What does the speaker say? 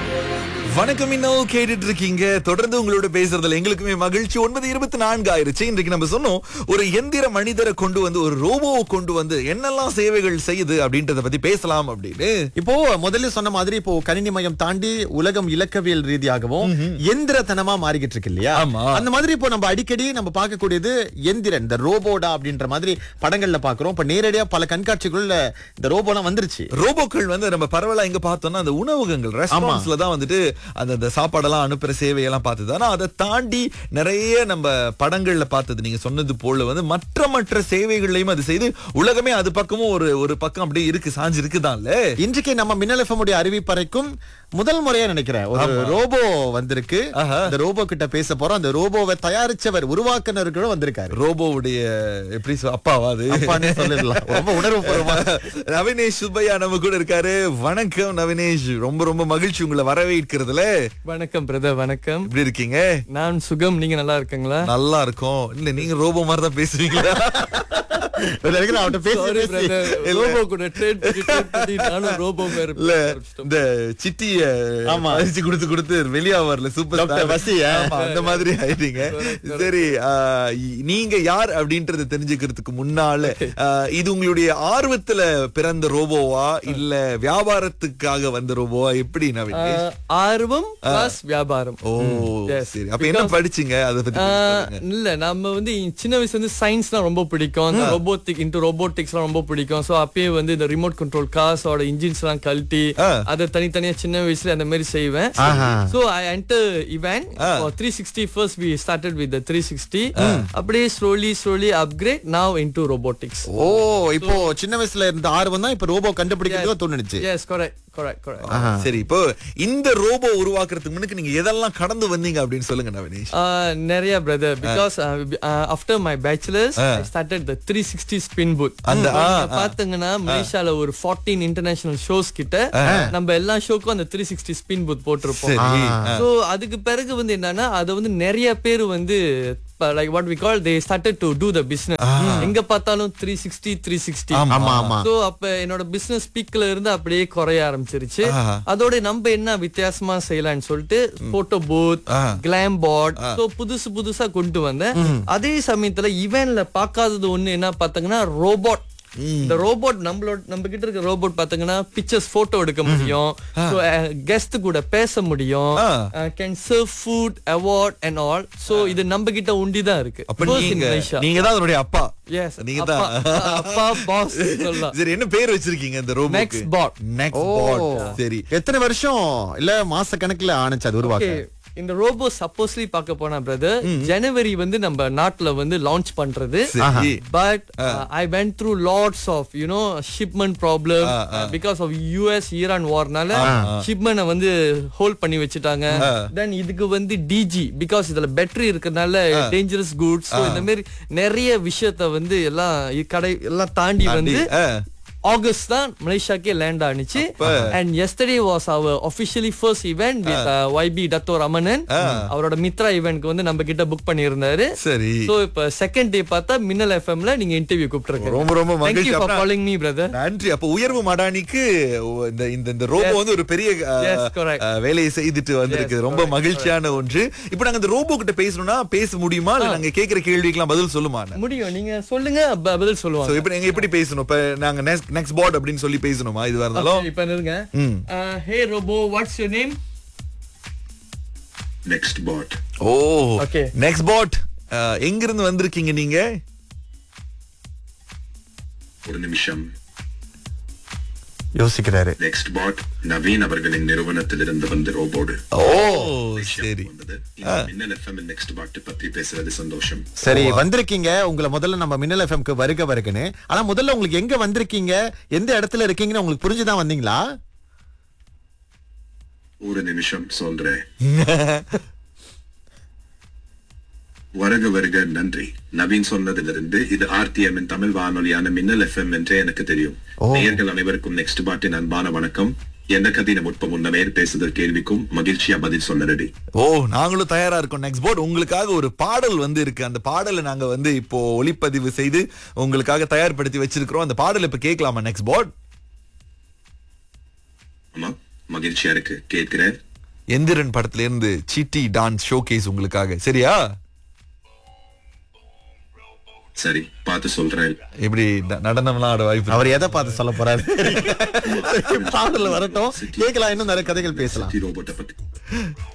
வணக்கம் இன்னும் கேட்டுட்டு இருக்கீங்க தொடர்ந்து உங்களோட பேசுறதுல எங்களுக்குமே மகிழ்ச்சி ஒன்பது இருபத்தி நான்கு ஆயிருச்சு இன்றைக்கு நம்ம சொன்னோம் ஒரு எந்திர மனிதரை கொண்டு வந்து ஒரு ரோபோவை கொண்டு வந்து என்னெல்லாம் சேவைகள் செய்யுது அப்படின்றத பத்தி பேசலாம் அப்படின்னு இப்போ முதல்ல சொன்ன மாதிரி இப்போ கணினி மயம் தாண்டி உலகம் இலக்கவியல் ரீதியாகவும் எந்திரத்தனமா மாறிக்கிட்டு இருக்கு இல்லையா ஆமா. அந்த மாதிரி இப்போ நம்ம அடிக்கடி நம்ம பார்க்கக்கூடியது எந்திரன் இந்த ரோபோடா அப்படின்ற மாதிரி படங்கள்ல பாக்குறோம் இப்ப நேரடியா பல கண்காட்சிகள்ல இந்த ரோபோலாம் வந்துருச்சு ரோபோக்கள் வந்து நம்ம பரவலா எங்க பார்த்தோம்னா அந்த உணவகங்கள் ரெஸ்டாரண்ட்ஸ்ல தான் வந்துட்டு அந்த அந்த சாப்பாடெல்லாம் அனுப்புற சேவையெல்லாம் பார்த்தது ஆனா அதை தாண்டி நிறைய நம்ம படங்கள்ல பார்த்தது நீங்க சொன்னது போல வந்து மற்ற மற்ற சேவைகள்லயும் அது செய்து உலகமே அது பக்கமும் ஒரு ஒரு பக்கம் அப்படியே இருக்கு சாஞ்சு இருக்குதான்ல இன்றைக்கு நம்ம மின்னல் எஃப்எம் உடைய அறிவிப்பறைக்கும் முதல் முறையா நினைக்கிறேன் ஒரு ரோபோ வந்திருக்கு ஆஹா. அந்த ரோபோ கிட்ட பேச போறோம் அந்த ரோபோவை தயாரிச்சவர் உருவாக்குனர்களும் வந்திருக்காரு ரோபோவுடைய எப்படி சொ- அப்பாவா அது அப்பான்னே சொல்லிடலாம் ரொம்ப உணர்வு பூர்வமா நவினேஷ் சுப்பையா நம்ம கூட இருக்காரு வணக்கம் நவினேஷ் ரொம்ப ரொம்ப மகிழ்ச்சி உங்களை வரவேற்கிறதுல வணக்கம் பிரதர் வணக்கம் எப்படி இருக்கீங்க நான் சுகம் நீங்க நல்லா இருக்கீங்களா நல்லா இருக்கும் இல்ல நீங்க ரோபோ மாதிரி தான் பேசுவீங்களா அவட்ட பேசி சாரி பேசி பிரதர் ரோபோ கூட ட்ரேட் பண்ணி trade பண்ணி நானும் ரோபோ பேர் இல்ல இந்த சிட்டிய ஆமா. பறிச்சு கொடுத்து கொடுத்து வெளியா வரல சூப்பர் டாக்டர் வசி, ஆ. அந்த மாதிரி ஆயிட்டீங்க சரி ஆ, இ- நீங்க யார் அப்படின்றத தெரிஞ்சுக்கிறதுக்கு முன்னால ஆ, இது உங்களுடைய ஆர்வத்துல பிறந்த ரோபோவா இல்ல வியாபாரத்துக்காக வந்த ரோபோவா எப்படி நவீன் ஆர்வம் பிளஸ் வியாபாரம் ஓ Yes. சரி அப்ப என்ன படிச்சீங்க அத பத்தி ஆ, சொல்லுங்க. இல்ல நம்ம வந்து சின்ன வயசுல இருந்து சயின்ஸ்லாம் ரொம்ப பிடிக்கும் ரோபோட்டிக் இன்டு ரோபோட்டிக்ஸ்லாம் ரொம்ப பிடிக்கும் சோ அப்பயே வந்து இந்த ரிமோட் கண்ட்ரோல் கார்ஸோட இன்ஜின்ஸ் எல்லாம் கழட்டி ஆ. அதை தனித்தனியா சின்ன வயசுல அந்த மாதிரி செய்வேன் ஆஹா. சோ ஐ என்டர் இவன் three sixty first we started with three sixty அப்படியே slowly slowly upgrade now into robotics ஓ இப்போ சின்ன வயசுல இருந்த ஆர்வம் தான் இப்ப ரோபோ கண்டுபிடிக்கிறதுக்கு தோணுச்சு எஸ் கரெக்ட் கரெக்ட் கரெக்ட் சரி இப்போ இந்த ரோபோ உருவாக்குறதுக்கு முன்னுக்கு நீங்க எதெல்லாம் கடந்து வந்தீங்க அப்படின்னு சொல்லுங்க நவீனேஷ் Uh, நிறைய brother because after my bachelors I started the three sixty spin booth அந்த, ஆ, ஆ. பாத்தீங்கன்னா மலேசியால ஒரு ஃபார்ட்டீன் இன்டர்நேஷனல் ஷோஸ் கிட்ட நம்ம எல்லா ஷோக்கும் அந்த த்ரீ சிக்ஸ்டி ஸ்பின் பூத் போட்டிருப்போம் சரி சோ அதுக்கு பிறகு வந்து என்னன்னா அதை வந்து நிறைய பேர் வந்து like what we call they started to do the business எங்க பார்த்தாலும் த்ரீ சிக்ஸ்டி த்ரீ சிக்ஸ்டி ஆமா ஆமா சோ அப்ப என்னோட பிசினஸ் பீக்ல இருந்து அப்படியே குறைய ஆரம்பிச்சிருச்சு ஆஹா. அதோட நம்ம என்ன வித்தியாசமா செய்யலாம்னு சொல்லிட்டு போட்டோ பூத் ஆ. கிளாம் போர்ட் சோ புதுசு புதுசா கொண்டு வந்தேன் அதே சமயத்துல இவன்ல பார்க்காதது ஒண்ணு என்ன பாத்தீங்கன்னா ரோபோட் இந்த ரோபோட் நம்மளோட நம்ம கிட்ட இருக்க ரோபோட் பாத்தீங்கன்னா பிக்சர்ஸ் போட்டோ எடுக்க முடியும் சோ கெஸ்ட் கூட பேச முடியும் ஆ. Can serve food award and all so இது நம்ம கிட்ட உண்டி தான் இருக்கு அப்ப First in நீங்க Malaysia. நீங்க தான் அதனுடைய அப்பா Yes, நீங்க அப்பா, தான் அப்பா பாஸ் சொல்லலாம் சரி என்ன பேர் வச்சிருக்கீங்க இந்த ரோபோக்கு Nextbot. Nextbot. ஓ. சரி எத்தனை வருஷம் இல்ல மாச கணக்குல ஆணுச்சு அது உருவாக்க Okay, இந்த ரோபோ சப்போஸ்லி பார்க்க போனா பிரதர் ஜனவரி வந்து நம்ம நாட்டுல வந்து லான்ச் பண்றது சரி but I went through lots of you know shipment problem because of US Iran வார்னால ஷிப்மெண்ட வந்து ஹோல்ட் பண்ணி வச்சுட்டாங்க தென் இதுக்கு வந்து டிஜி பிகாஸ் இதுல பேட்டரி இருக்கறனால டேஞ்சரஸ் குட்ஸ் இந்த மாதிரி நிறைய விஷயத்த வந்து எல்லாம் இ- கடை எல்லாம் தாண்டி வந்து ஆ. ஆகஸ்ட் தான் மலேசியாக்கே லேண்ட் ஆனிச்சு and yesterday was our officially first event with YB Dato Ramanan அவரோட மித்ரா இவெண்ட்க்கு வந்து நம்ம கிட்ட புக் பண்ணியிருந்தாரு சரி சோ இப்ப செகண்ட் டே பார்த்தா மின்னல் எஃப்எம்ல நீங்க இன்டர்வியூ கூப்பிட்டுருக்கீங்க ரொம்ப ரொம்ப Thank மகிழ்ச்சி you for அப்புறம் calling me brother நன்றி அப்ப உயர்வு மடானிக்கு இந்த இந்த இந்த ரோபோ வந்து ஒரு பெரிய அஹ், Yes, correct. அஹ், வேலையை செய்துட்டு வந்திருக்கு ரொம்ப மகிழ்ச்சியான ஒன்று இப்போ நாங்க இந்த ரோபோ கிட்ட பேசணும்னா பேச முடியுமா இல்ல நாங்க கேக்குற கேள்விக்கெல்லாம் பதில் சொல்லுமா முடியும் நீங்க சொல்லுங்க ப- பதில் சோ சொல்லுவாங்க இப்போ நீங்க எப்படி பேசணும் இப்ப நாங்க நெக்ஸ்ட் போர்ட் அப்படின்னு சொல்லி பேசணுமா இது இருந்தாலும் இப்ப இருங்க ம். Hey robo what's your name next bot oh Okay. Next bot எங்க இருந்து வந்திருக்கீங்க நீங்க ஒரு நிமிஷம் யோசிக்கிறாரு நெக்ஸ்ட் பாட் நவீன் அவர்களின் நிறுவனத்திலிருந்து வந்த ரோபோடு ஓ சரி வந்தது இந்த மின்னல் எஃப்எம் நெக்ஸ்ட் பாட் பத்தி பேசுறது சந்தோஷம் சரி வந்திருக்கீங்க உங்களை முதல்ல நம்ம மின்னல் எஃப்எம்க்கு வருக வருகன்னு ஆனா முதல்ல உங்களுக்கு எங்க வந்திருக்கீங்க எந்த இடத்துல இருக்கீங்கன்னு உங்களுக்கு புரிஞ்சுதான் வந்தீங்களா ஒரு நிமிஷம் சொல்றேன் வருக வருக நன்றி நவீன் சொன்னதிலிருந்து இது ஆர்டிஎம் இன் தமிழ் வானொலியான மின்னல் எஃப்எம் என்றே எனக்கு தெரியும் நேயர்கள் அனைவருக்கும் நெக்ஸ்ட் பாட்டின் அன்பான வணக்கம் என்ன கதின முற்ப முன்னமேர் பேசுதல் கேள்விக்கும் மகிழ்ச்சியா பதில் சொல்ல ரெடி ஓ நாங்களும் தயாரா இருக்கோம் நெக்ஸ்ட் போர்ட் உங்களுக்காக ஒரு பாடல் வந்து இருக்கு அந்த பாடலை நாங்க வந்து இப்போ ஒளிப்பதிவு செய்து உங்களுக்காக தயார்படுத்தி வச்சிருக்கிறோம் அந்த பாடல் இப்ப கேட்கலாமா நெக்ஸ்ட் போர்ட் ஆமா மகிழ்ச்சியா இருக்கு கேட்கிறேன் எந்திரன் படத்துல இருந்து சிட்டி டான்ஸ் ஷோகேஸ் உங்களுக்காக சரியா சரி பார்த்து சொல்றேன் எப்படி ந- நடனம்லாம் ஆட வாய்ப்பு அவர் எதை பார்த்து சொல்ல போறாரு பாடல வரட்டும் கேட்கலாம் இன்னும் நிறைய கதைகள் பேசலாம் சிட்டி ரோபோட்டை பத்தி